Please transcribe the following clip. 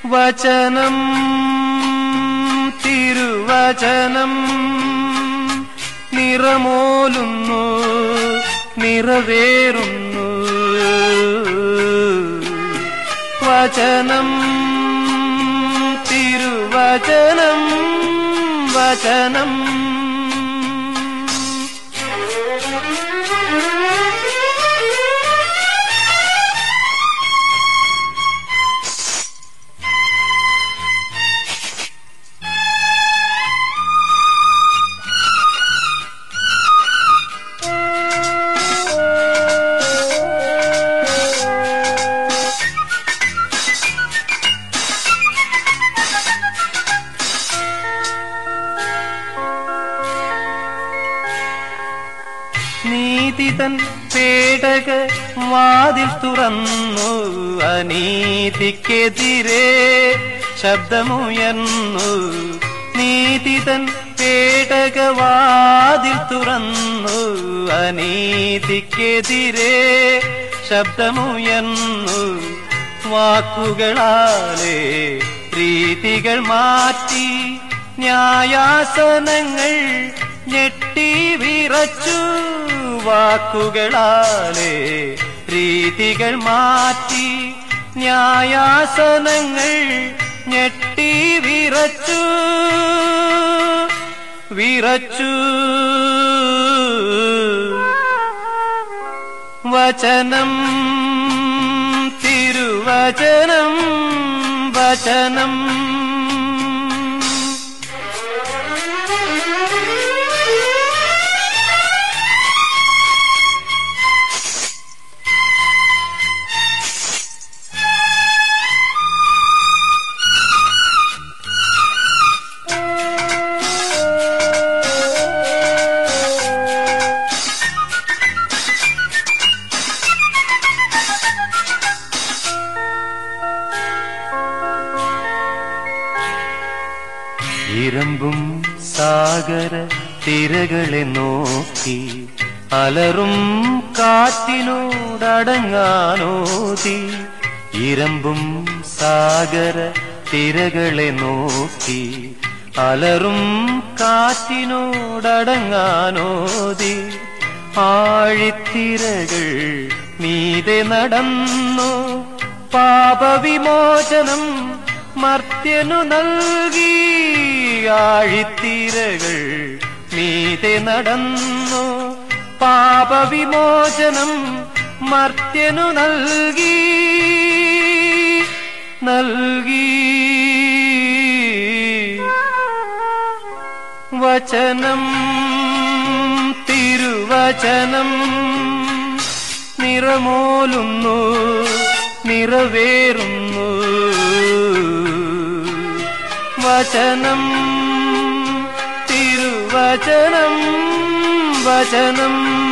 വചനം തിരുവചനം നിറമോലുന്നു നിറവേറുന്നു വചനം തിരുവചനം വചനം നീതിതൻ പേടക വാതിൽ തുറന്നു അനീതിക്കെതിരെ ശബ്ദമുയർന്നു നീതിതൻ പേടക വാതിൽ തുറന്നു അനീതിക്കെതിരെ ശബ്ദമുയർന്നു വാക്കുകളാലേ രീതികൾ മാറ്റി ന്യായാസനങ്ങൾ ഞെട്ടി വിറച്ചു വാക്കുകളാലേ രീതികൾ മാറ്റി ന്യായാസനങ്ങൾ ഞെട്ടി വിറച്ചു വിറച്ചു വചനം തിരുവചനം വചനം ഇരമ്പും സാഗര തിരകളെ നോക്കി അലറും കാറ്റിനോടടങ്ങാനോതി ഇരമ്പും സാഗര തിരകളെ നോക്കി അലറും കാറ്റിനോടടങ്ങാനോതി ആഴിത്തിരകൾ മീതെ നടന്നു പാപവിമോചനം മർത്യനു നൽകി ആഴിത്തിരകൾ മീതെ നടന്നു പാപവിമോചനം മർത്യനു നൽകി നൽകി വചനം തിരുവചനം നിറമോലുന്നു നിറവേറുന്നു വചനം തിരുവചനം വചനം